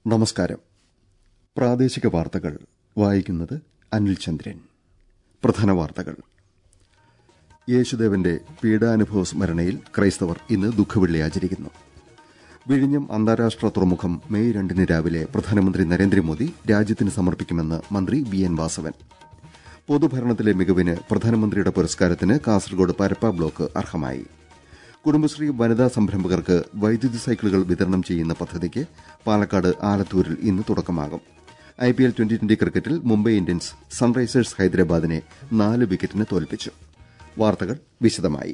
നമസ്കാരം പ്രാദേശിക വാർത്തകൾ വായിക്കുന്നത് അനിൽ ചന്ദ്രൻ പ്രധാന വാർത്തകൾ യേശുദേവന്റെ പീഡാനുഭവ സ്മരണയിൽ ക്രൈസ്തവർ ഇന്ന് ദുഃഖവെള്ളി ആചരിക്കുന്നു വിഴിഞ്ഞം അന്താരാഷ്ട്ര തുറമുഖം മെയ് രണ്ടിന് രാവിലെ പ്രധാനമന്ത്രി നരേന്ദ്രമോദി രാജ്യത്തിന് സമർപ്പിക്കുമെന്ന് മന്ത്രി വി എൻ വാസവൻ പൊതുഭരണത്തിലെ മികവിന് പ്രധാനമന്ത്രിയുടെ പുരസ്കാരത്തിന് കാസർഗോഡ് പരപ്പ ബ്ലോക്ക് അർഹമായി കുടുംബശ്രീ വനിതാ സംരംഭകർക്ക് വൈദ്യുതി സൈക്കിളുകൾ വിതരണം ചെയ്യുന്ന പദ്ധതിക്ക് പാലക്കാട് ആലത്തൂരിൽ ഇന്ന് തുടക്കമാകും ഐപിഎൽ ട്വന്റി ട്വന്റി ക്രിക്കറ്റിൽ മുംബൈ ഇന്ത്യൻസ് സൺറൈസേഴ്സ് ഹൈദരാബാദിനെ നാല് വിക്കറ്റിന് തോൽപ്പിച്ചു വാർത്തകൾ വിശദമായി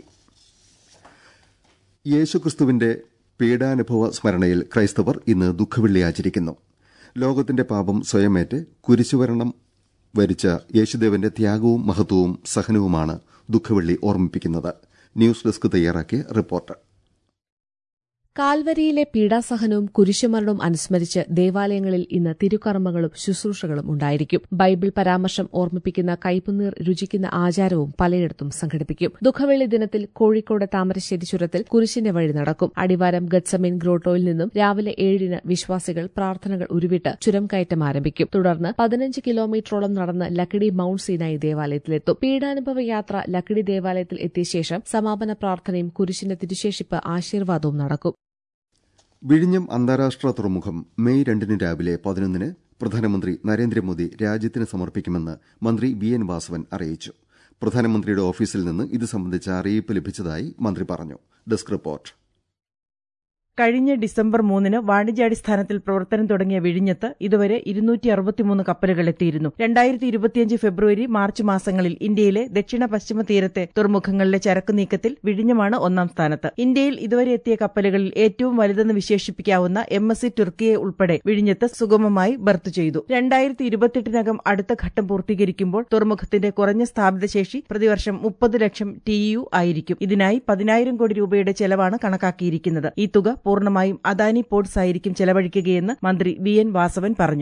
യേശുക്രിസ്തുവിന്റെ പീഡാനുഭവ സ്മരണയിൽ ക്രൈസ്തവർ ഇന്ന് ദുഃഖവെള്ളി ആചരിക്കുന്നു ലോകത്തിന്റെ പാപം സ്വയമേറ്റ് കുരിശുവരണം വരിച്ച യേശുദേവന്റെ ത്യാഗവും മഹത്വവും സഹനവുമാണ് ദുഃഖവെള്ളി ഓർമ്മിപ്പിക്കുന്നത് ന്യൂസ് ഡെസ്ക് തയ്യാറാക്കിയ റിപ്പോർട്ട് കാൽവരിയിലെ പീഡാസഹനവും കുരിശുമരണവും അനുസ്മരിച്ച് ദേവാലയങ്ങളിൽ ഇന്ന് തിരുക്കർമ്മങ്ങളും ശുശ്രൂഷകളും ഉണ്ടായിരിക്കും ബൈബിൾ പരാമർശം ഓർമ്മിപ്പിക്കുന്ന കൈപ്പുനീർ രുചിക്കുന്ന ആചാരവും പലയിടത്തും സംഘടിപ്പിക്കും ദുഃഖവെള്ളി ദിനത്തിൽ കോഴിക്കോട് താമരശ്ശേരി ചുരത്തിൽ കുരിശിന്റെ വഴി നടക്കും അടിവാരം ഗഡ്സമീൻ ഗ്രോട്ടോയിൽ നിന്നും രാവിലെ ഏഴിന് വിശ്വാസികൾ പ്രാർത്ഥനകൾ ഉരുവിട്ട് ചുരം കയറ്റം ആരംഭിക്കും തുടർന്ന് പതിനഞ്ച് കിലോമീറ്ററോളം നടന്ന് ലക്കിടി മൌണ്ട് സീനായി ദേവാലയത്തിലെത്തും പീഡാനുഭവ യാത്ര ലക്കിടി ദേവാലയത്തിൽ എത്തിയ ശേഷം സമാപന പ്രാർത്ഥനയും കുരിശിന്റെ തിരുശേഷിപ്പ് ആശീർവാദവും നടക്കും വിഴിഞ്ഞം അന്താരാഷ്ട്ര തുറമുഖം മെയ് രണ്ടിന് രാവിലെ പതിനൊന്നിന് പ്രധാനമന്ത്രി നരേന്ദ്രമോദി രാജ്യത്തിന് സമർപ്പിക്കുമെന്ന് മന്ത്രി വി എൻ വാസവൻ അറിയിച്ചു പ്രധാനമന്ത്രിയുടെ ഓഫീസിൽ നിന്ന് ഇത് സംബന്ധിച്ച അറിയിപ്പ് ലഭിച്ചതായി മന്ത്രി പറഞ്ഞു ഡെസ്ക് റിപ്പോർട്ട് കഴിഞ്ഞ ഡിസംബർ മൂന്നിന് വാണിജ്യാടിസ്ഥാനത്തിൽ പ്രവർത്തനം തുടങ്ങിയ വിഴിഞ്ഞത്ത് ഇതുവരെ ഇരുന്നൂറ്റി അറുപത്തിമൂന്ന് കപ്പലുകൾ എത്തിയിരുന്നു രണ്ടായിരത്തി ഇരുപത്തിയഞ്ച് ഫെബ്രുവരി മാർച്ച് മാസങ്ങളിൽ ഇന്ത്യയിലെ ദക്ഷിണ പശ്ചിമ തീരത്തെ തുറമുഖങ്ങളിലെ ചരക്ക് നീക്കത്തിൽ വിഴിഞ്ഞമാണ് ഒന്നാം സ്ഥാനത്ത് ഇന്ത്യയിൽ ഇതുവരെ എത്തിയ കപ്പലുകളിൽ ഏറ്റവും വലുതെന്ന് വിശേഷിപ്പിക്കാവുന്ന എം എസ് സി തുർക്കിയെ ഉൾപ്പെടെ വിഴിഞ്ഞത്ത് സുഗമമായി ബർത്ത് ചെയ്തു രണ്ടായിരത്തി ഇരുപത്തെട്ടിനകം അടുത്ത ഘട്ടം പൂർത്തീകരിക്കുമ്പോൾ തുറമുഖത്തിന്റെ കുറഞ്ഞ സ്ഥാപിത ശേഷി പ്രതിവർഷം മുപ്പത് ലക്ഷം ടി യു ആയിരിക്കും ഇതിനായി പതിനായിരം കോടി രൂപയുടെ ചെലവാണ് കണക്കാക്കിയിരിക്കുന്നത് ഈ തുക പൂർണ്ണമായും അദാനി പോർട്സ് ആയിരിക്കും ചെലവഴിക്കുകയെന്ന് മന്ത്രി വി എൻ വാസവൻ പറഞ്ഞു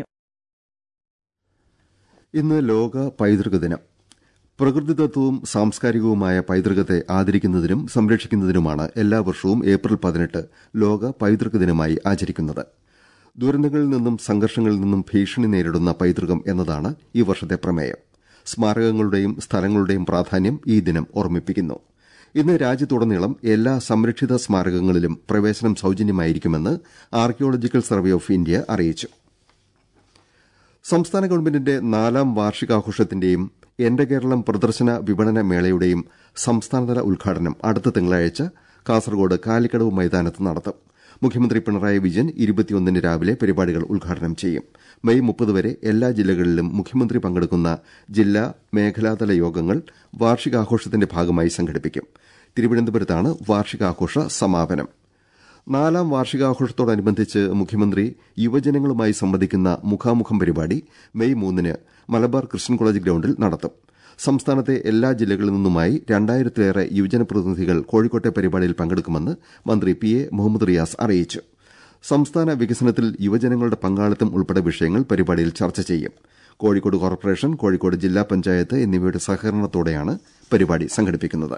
ഇന്ന് ലോക പൈതൃക ദിനം പ്രകൃതിദത്തവും സാംസ്കാരികവുമായ പൈതൃകത്തെ ആദരിക്കുന്നതിനും സംരക്ഷിക്കുന്നതിനുമാണ് എല്ലാ വർഷവും ഏപ്രിൽ പതിനെട്ട് ലോക പൈതൃക ദിനമായി ആചരിക്കുന്നത് ദുരന്തങ്ങളിൽ നിന്നും സംഘർഷങ്ങളിൽ നിന്നും ഭീഷണി നേരിടുന്ന പൈതൃകം എന്നതാണ് ഈ വർഷത്തെ പ്രമേയം സ്മാരകങ്ങളുടെയും സ്ഥലങ്ങളുടെയും പ്രാധാന്യം ഈ ദിനം ഓർമ്മിപ്പിക്കുന്നു ഇന്ന് രാജ്യത്തുടനീളം എല്ലാ സംരക്ഷിത സ്മാരകങ്ങളിലും പ്രവേശനം സൌജന്യമായിരിക്കുമെന്ന് ആർക്കിയോളജിക്കൽ സർവേ ഓഫ് ഇന്ത്യ അറിയിച്ചു സംസ്ഥാന ഗവൺമെന്റിന്റെ നാലാം വാർഷികാഘോഷത്തിന്റെയും എന്റെ കേരളം പ്രദർശന വിപണന മേളയുടെയും സംസ്ഥാനതല ഉദ്ഘാടനം അടുത്ത തിങ്കളാഴ്ച കാസർഗോഡ് കാലിക്കടവ് മൈതാനത്ത് നടത്തും മുഖ്യമന്ത്രി പിണറായി വിജയൻ ഇരുപത്തിയൊന്നിന് രാവിലെ പരിപാടികൾ ഉദ്ഘാടനം ചെയ്യും മെയ് മുപ്പത് വരെ എല്ലാ ജില്ലകളിലും മുഖ്യമന്ത്രി പങ്കെടുക്കുന്ന ജില്ലാ മേഖലാതല യോഗങ്ങൾ വാർഷികാഘോഷത്തിന്റെ ഭാഗമായി സംഘടിപ്പിക്കും തിരുവനന്തപുരത്താണ് വാർഷികാഘോഷ സമാപനം നാലാം വാർഷികാഘോഷത്തോടനുബന്ധിച്ച് മുഖ്യമന്ത്രി യുവജനങ്ങളുമായി സംവദിക്കുന്ന മുഖാമുഖം പരിപാടി മെയ് മൂന്നിന് മലബാർ ക്രിസ്ത്യൻ കോളേജ് ഗ്രൌണ്ടിൽ നടത്തും സംസ്ഥാനത്തെ എല്ലാ ജില്ലകളിൽ നിന്നുമായി രണ്ടായിരത്തിലേറെ യുവജന പ്രതിനിധികൾ കോഴിക്കോട്ടെ പരിപാടിയിൽ പങ്കെടുക്കുമെന്ന് മന്ത്രി പി എ മുഹമ്മദ് റിയാസ് അറിയിച്ചു സംസ്ഥാന വികസനത്തിൽ യുവജനങ്ങളുടെ പങ്കാളിത്തം ഉൾപ്പെടെ വിഷയങ്ങൾ പരിപാടിയിൽ ചർച്ച ചെയ്യും കോഴിക്കോട് കോർപ്പറേഷൻ കോഴിക്കോട് ജില്ലാ പഞ്ചായത്ത് എന്നിവയുടെ സഹകരണത്തോടെയാണ് പരിപാടി സംഘടിപ്പിക്കുന്നത്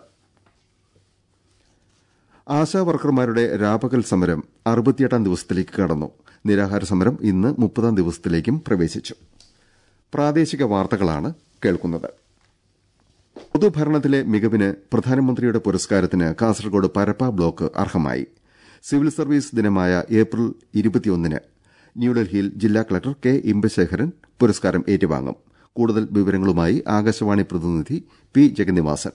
ആശാ വർക്കർമാരുടെ രാപകൽ സമരം അറുപത്തിയെട്ടാം ദിവസത്തിലേക്ക് കടന്നു നിരാഹാര സമരം ഇന്ന് മുപ്പതാം ദിവസത്തിലേക്കും പ്രവേശിച്ചു പ്രാദേശിക വാർത്തകളാണ് കേൾക്കുന്നത് പൊതുഭരണത്തിലെ മികവിന് പ്രധാനമന്ത്രിയുടെ പുരസ്കാരത്തിന് കാസർഗോഡ് പരപ്പ ബ്ലോക്ക് അർഹമായി സിവിൽ സർവീസ് ദിനമായ ഏപ്രിൽ ഇരുപത്തിയൊന്നിന് ന്യൂഡൽഹിയിൽ ജില്ലാ കളക്ടർ കെ ഇമ്പശേഖരൻ പുരസ്കാരം ഏറ്റുവാങ്ങും കൂടുതൽ വിവരങ്ങളുമായി ആകാശവാണി പ്രതിനിധി പി ജഗന്നിവാസൻ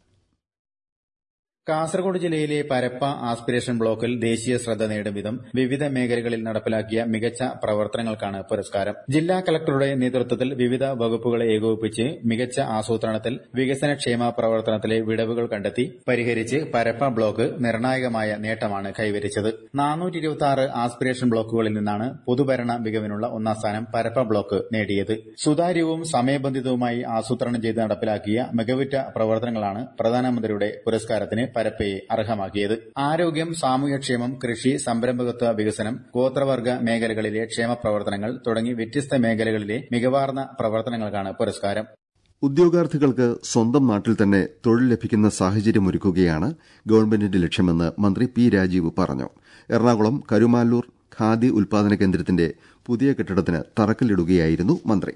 കാസർഗോഡ് ജില്ലയിലെ പരപ്പ ആസ്പിരേഷൻ ബ്ലോക്കിൽ ദേശീയ ശ്രദ്ധ നേടും വിധം വിവിധ മേഖലകളിൽ നടപ്പിലാക്കിയ മികച്ച പ്രവർത്തനങ്ങൾക്കാണ് പുരസ്കാരം ജില്ലാ കളക്ടറുടെ നേതൃത്വത്തിൽ വിവിധ വകുപ്പുകളെ ഏകോപിപ്പിച്ച് മികച്ച ആസൂത്രണത്തിൽ വികസനക്ഷേമ പ്രവർത്തനത്തിലെ വിടവുകൾ കണ്ടെത്തി പരിഹരിച്ച് പരപ്പ ബ്ലോക്ക് നിർണായകമായ നേട്ടമാണ് കൈവരിച്ചത് ആസ്പിരേഷൻ ബ്ലോക്കുകളിൽ നിന്നാണ് പൊതുഭരണ മികവിനുള്ള ഒന്നാം സ്ഥാനം പരപ്പ ബ്ലോക്ക് നേടിയത് സുതാര്യവും സമയബന്ധിതവുമായി ആസൂത്രണം ചെയ്ത് നടപ്പിലാക്കിയ മികവുറ്റ പ്രവർത്തനങ്ങളാണ് പ്രധാനമന്ത്രിയുടെ പുരസ്കാരത്തിന് പരപ്പയെ അർഹമാക്കിയത് ആരോഗ്യം സാമൂഹ്യക്ഷേമം കൃഷി സംരംഭകത്വ വികസനം ഗോത്രവർഗ മേഖലകളിലെ ക്ഷേമ പ്രവർത്തനങ്ങൾ തുടങ്ങി വ്യത്യസ്ത മേഖലകളിലെ മികവാർന്ന പ്രവർത്തനങ്ങൾക്കാണ് പുരസ്കാരം ഉദ്യോഗാർത്ഥികൾക്ക് സ്വന്തം നാട്ടിൽ തന്നെ തൊഴിൽ ലഭിക്കുന്ന സാഹചര്യമൊരുക്കുകയാണ് ഗവൺമെന്റിന്റെ ലക്ഷ്യമെന്ന് മന്ത്രി പി രാജീവ് പറഞ്ഞു എറണാകുളം കരുമാല്ലൂർ ഖാദി ഉൽപാദന കേന്ദ്രത്തിന്റെ പുതിയ കെട്ടിടത്തിന് തറക്കല്ലിടുകയായിരുന്നു മന്ത്രി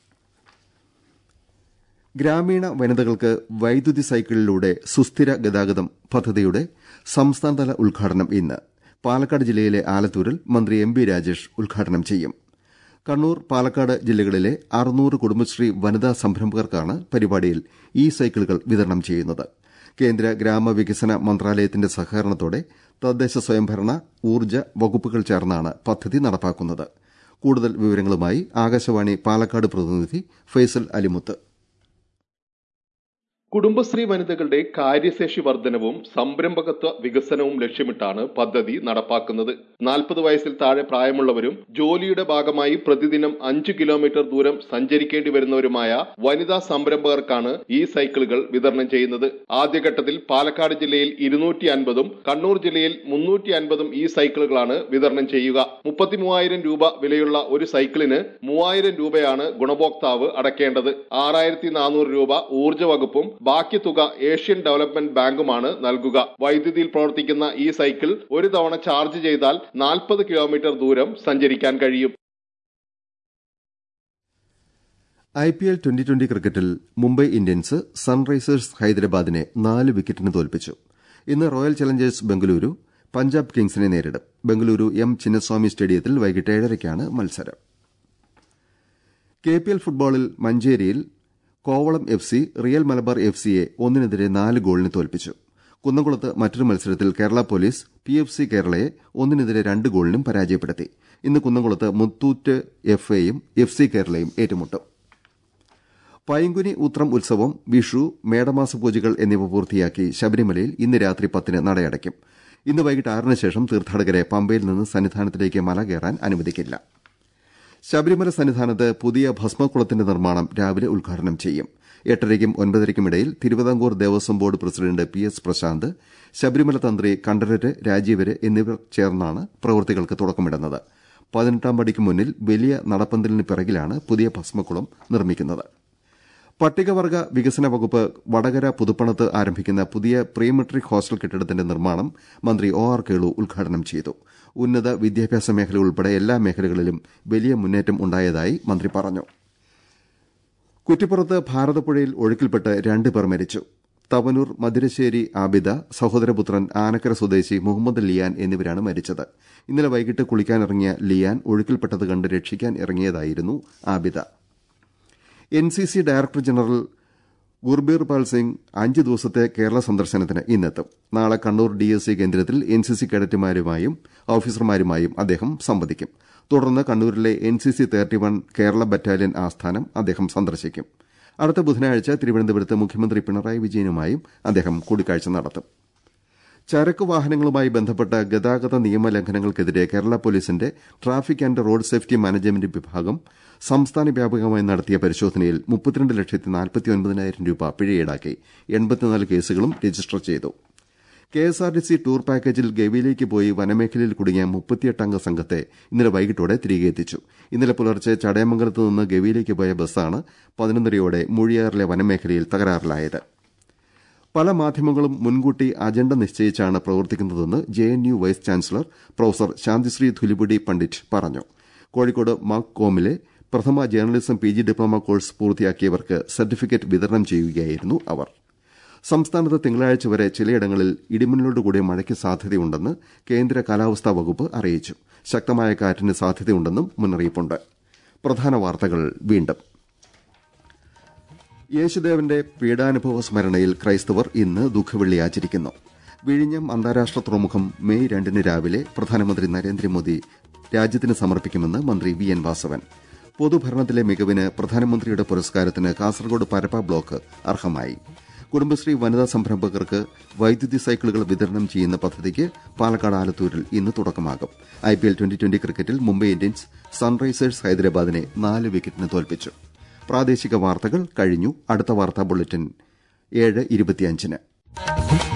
ഗ്രാമീണ വനിതകൾക്ക് വൈദ്യുതി സൈക്കിളിലൂടെ സുസ്ഥിര ഗതാഗതം പദ്ധതിയുടെ സംസ്ഥാനതല ഉദ്ഘാടനം ഇന്ന് പാലക്കാട് ജില്ലയിലെ ആലത്തൂരിൽ മന്ത്രി എം ബി രാജേഷ് ഉദ്ഘാടനം ചെയ്യും കണ്ണൂർ പാലക്കാട് ജില്ലകളിലെ അറുന്നൂറ് കുടുംബശ്രീ വനിതാ സംരംഭകർക്കാണ് പരിപാടിയിൽ ഇ സൈക്കിളുകൾ വിതരണം ചെയ്യുന്നത് കേന്ദ്ര ഗ്രാമവികസന മന്ത്രാലയത്തിന്റെ സഹകരണത്തോടെ തദ്ദേശ സ്വയംഭരണ ഊർജ്ജ വകുപ്പുകൾ ചേർന്നാണ് പദ്ധതി നടപ്പാക്കുന്നത് കൂടുതൽ വിവരങ്ങളുമായി ആകാശവാണി പാലക്കാട് പ്രതിനിധി ഫൈസൽ അലിമുത്ത് കുടുംബശ്രീ വനിതകളുടെ കാര്യശേഷി വർധനവും സംരംഭകത്വ വികസനവും ലക്ഷ്യമിട്ടാണ് പദ്ധതി നടപ്പാക്കുന്നത് നാൽപ്പത് വയസ്സിൽ താഴെ പ്രായമുള്ളവരും ജോലിയുടെ ഭാഗമായി പ്രതിദിനം അഞ്ച് കിലോമീറ്റർ ദൂരം സഞ്ചരിക്കേണ്ടി വരുന്നവരുമായ വനിതാ സംരംഭകർക്കാണ് ഈ സൈക്കിളുകൾ വിതരണം ചെയ്യുന്നത് ആദ്യഘട്ടത്തിൽ പാലക്കാട് ജില്ലയിൽ ഇരുന്നൂറ്റി അൻപതും കണ്ണൂർ ജില്ലയിൽ മുന്നൂറ്റി അൻപതും ഈ സൈക്കിളുകളാണ് വിതരണം ചെയ്യുക മുപ്പത്തി മൂവായിരം രൂപ വിലയുള്ള ഒരു സൈക്കിളിന് മൂവായിരം രൂപയാണ് ഗുണഭോക്താവ് അടയ്ക്കേണ്ടത് ആറായിരത്തി നാനൂറ് രൂപ ഊർജ്ജ വകുപ്പും ബാക്കി തുക ഏഷ്യൻ ഡെവലപ്മെന്റ് ബാങ്കുമാണ് നൽകുക വൈദ്യുതിയിൽ പ്രവർത്തിക്കുന്ന ഈ സൈക്കിൾ ഒരു തവണ ചാർജ് ചെയ്താൽ നാൽപ്പത് കിലോമീറ്റർ ദൂരം സഞ്ചരിക്കാൻ കഴിയും I P L twenty twenty ക്രിക്കറ്റിൽ മുംബൈ ഇന്ത്യൻസ് സൺറൈസേഴ്സ് ഹൈദരാബാദിനെ നാല് വിക്കറ്റിന് തോൽപ്പിച്ചു ഇന്ന് റോയൽ ചലഞ്ചേഴ്സ് ബംഗളൂരു പഞ്ചാബ് കിങ്സിനെ നേരിടും ബംഗളൂരു എം ചിന്നസ്വാമി സ്റ്റേഡിയത്തിൽ വൈകിട്ട് ഏഴരയ്ക്കാണ് മത്സരം കെ പി എൽ ഫുട്ബോളിൽ മഞ്ചേരിയിൽ Kovalam F C Real Malabar F സിയെ ഒന്നിനെതിരെ നാല് ഗോളിന് തോൽപ്പിച്ചു കുന്നംകുളത്ത് മറ്റൊരു മത്സരത്തിൽ Kerala police P F C കേരളയെ ഒന്നിനെതിരെ രണ്ട് ഗോളിനും പരാജയപ്പെടുത്തി ഇന്ന് കുന്നംകുളത്ത് മുത്തൂറ്റ് എഫ് എയും എഫ് സി കേരളയും ഏറ്റുമുട്ടും പൈങ്കുനി ഉത്രം ഉത്സവം വിഷു മേടമാസ പൂജകൾ എന്നിവ പൂർത്തിയാക്കി ശബരിമലയിൽ ഇന്ന് രാത്രി പത്തിന് നടയടയ്ക്കും ഇന്ന് വൈകിട്ട് ആറിന് ശേഷം തീർത്ഥാടകരെ പമ്പയിൽ നിന്ന് സന്നിധാനത്തിലേക്ക് മല കയറാൻ അനുവദിക്കില്ല ശബരിമല സന്നിധാനത്ത് പുതിയ ഭസ്മക്കുളത്തിന്റെ നിർമ്മാണം രാവിലെ ഉദ്ഘാടനം ചെയ്യും എട്ടരയ്ക്കും ഒൻപതരയ്ക്കും ഇടയിൽ Travancore Devaswom board president P S Prasanth Sabarimala തന്ത്രി കണ്ഠരര് രാജീവര് എന്നിവർ ചേർന്നാണ് പ്രവൃത്തികൾക്ക് തുടക്കമിടുന്നത് പതിനെട്ടാം പടിക്ക് മുന്നിൽ വലിയ നടപ്പന്തലിന് പിറകിലാണ് പുതിയ ഭസ്മക്കുളം നിർമ്മിക്കുന്നത് പട്ടികവർഗ വികസന വകുപ്പ് വടകര പുതുപ്പണത്ത് ആരംഭിക്കുന്ന പുതിയ പ്രീ മെട്രിക് ഹോസ്റ്റൽ കെട്ടിടത്തിന്റെ നിർമ്മാണം മന്ത്രി ഒ ആർ കേളു ഉദ്ഘാടനം ചെയ്തു ഉന്നത വിദ്യാഭ്യാസ മേഖല ഉൾപ്പെടെ എല്ലാ മേഖലകളിലും വലിയ മുന്നേറ്റം ഉണ്ടായതായി മന്ത്രി പറഞ്ഞു കുറ്റിപ്പുറത്ത് ഭാരതപ്പുഴയിൽ ഒഴുക്കിൽപ്പെട്ട് രണ്ടുപേർ മരിച്ചു തവനൂർ മധുരശ്ശേരി ആബിദ സഹോദരപുത്രൻ ആനക്കര സ്വദേശി മുഹമ്മദ് ലിയാൻ എന്നിവരാണ് മരിച്ചത് ഇന്നലെ വൈകിട്ട് കുളിക്കാനിറങ്ങിയ ലിയാൻ ഒഴുക്കിൽപ്പെട്ടത് കണ്ട് രക്ഷിക്കാൻ ഇറങ്ങിയതായിരുന്നു Abida N C C director general Gurbir Pal Singh അഞ്ച് ദിവസത്തെ കേരള സന്ദർശനത്തിന് ഇന്നെത്തും നാളെ കണ്ണൂർ ഡി എസ് സി കേന്ദ്രത്തിൽ എൻ സി സി കേഡറ്റുമാരുമായും ഓഫീസർമാരുമായും അദ്ദേഹം സംവദിക്കും തുടർന്ന് കണ്ണൂരിലെ N C C thirty one Kerala battalion ആസ്ഥാനം അദ്ദേഹം സന്ദർശിക്കും അടുത്ത ബുധനാഴ്ച തിരുവനന്തപുരത്ത് മുഖ്യമന്ത്രി പിണറായി വിജയനുമായും അദ്ദേഹം കൂടിക്കാഴ്ച നടത്തും ചരക്ക് വാഹനങ്ങളുമായി ബന്ധപ്പെട്ട ഗതാഗത നിയമലംഘനങ്ങൾക്കെതിരെ കേരള പോലീസിന്റെ traffic and road safety management വിഭാഗം സംസ്ഥാന വ്യാപകമായി നടത്തിയ പരിശോധനയിൽ മുപ്പത്തിരണ്ട് ലക്ഷത്തി നാൽപ്പത്തി ഒൻപതിനായിരം രൂപ പിഴ ഈടാക്കി എൺപത്തിനാല് കേസുകളും രജിസ്റ്റർ ചെയ്തു കെഎസ്ആർടിസി ടൂർ പാക്കേജിൽ ഗവിയിലേക്ക് പോയി വനമേഖലയിൽ കുടുങ്ങിയ മുപ്പത്തിയെട്ടംഗ സംഘത്തെ ഇന്നലെ വൈകിട്ടോടെ തിരികെ എത്തിച്ചു ഇന്നലെ പുലർച്ചെ ചടയമംഗലത്ത് നിന്ന് ഗവിയിലേക്ക് പോയ ബസ്സാണ് പതിനൊന്നരയോടെ മൂഴിയാറിലെ വനമേഖലയിൽ തകരാറിലായത് പല മാധ്യമങ്ങളും മുൻകൂട്ടി അജണ്ട നിശ്ചയിച്ചാണ് പ്രവർത്തിക്കുന്നതെന്ന് J N U vice chancellor professor Santishree Dhulipudi Pandit പറഞ്ഞു കോഴിക്കോട് മാക് കോമിലെ പ്രഥമ journalism P G diploma course പൂർത്തിയാക്കിയവർക്ക് സർട്ടിഫിക്കറ്റ് വിതരണം ചെയ്യുകയായിരുന്നു അവർ സംസ്ഥാനത്ത് തിങ്കളാഴ്ച വരെ ചിലയിടങ്ങളിൽ ഇടിമിന്നലോടുകൂടിയ മഴയ്ക്ക് സാധ്യതയുണ്ടെന്ന് കേന്ദ്ര കാലാവസ്ഥാ വകുപ്പ് അറിയിച്ചു ശക്തമായ കാറ്റിന് സാധ്യതയുണ്ടെന്നും മുന്നറിയിപ്പുണ്ട് പ്രധാന വാർത്തകൾ വീണ്ടും യേശുദേവന്റെ പീഡാനുഭവ സ്മരണയിൽ ക്രൈസ്തവർ ഇന്ന് ദുഃഖവെള്ളി ആചരിക്കുന്നു വിഴിഞ്ഞം അന്താരാഷ്ട്ര തുറമുഖം മെയ് രണ്ടിന് രാവിലെ പ്രധാനമന്ത്രി നരേന്ദ്രമോദി രാജ്യത്തിന് സമർപ്പിക്കുമെന്ന് മന്ത്രി വി എൻ വാസവൻ പൊതുഭരണത്തിലെ മികവിന് പ്രധാനമന്ത്രിയുടെ പുരസ്കാരത്തിന് കാസർഗോഡ് പരപ്പ ബ്ലോക്ക് അർഹമായി കുടുംബശ്രീ വനിതാ സംരംഭകർക്ക് വൈദ്യുതി സൈക്കിളുകൾ വിതരണം ചെയ്യുന്ന പദ്ധതിക്ക് പാലക്കാട് ആലത്തൂരിൽ ഇന്ന് തുടക്കമാകും ഐപിഎൽ ട്വന്റി ട്വന്റി ക്രിക്കറ്റിൽ മുംബൈ ഇന്ത്യൻസ് സൺറൈസേഴ്സ് ഹൈദരാബാദിനെ നാല് വിക്കറ്റിന് തോൽപ്പിച്ചു പ്രാദേശിക വാർത്തകൾ കഴിഞ്ഞു അടുത്ത വാർത്താ ബുള്ളറ്റിൻ ഏഴ് ഇരുപത്തിയഞ്ചിന്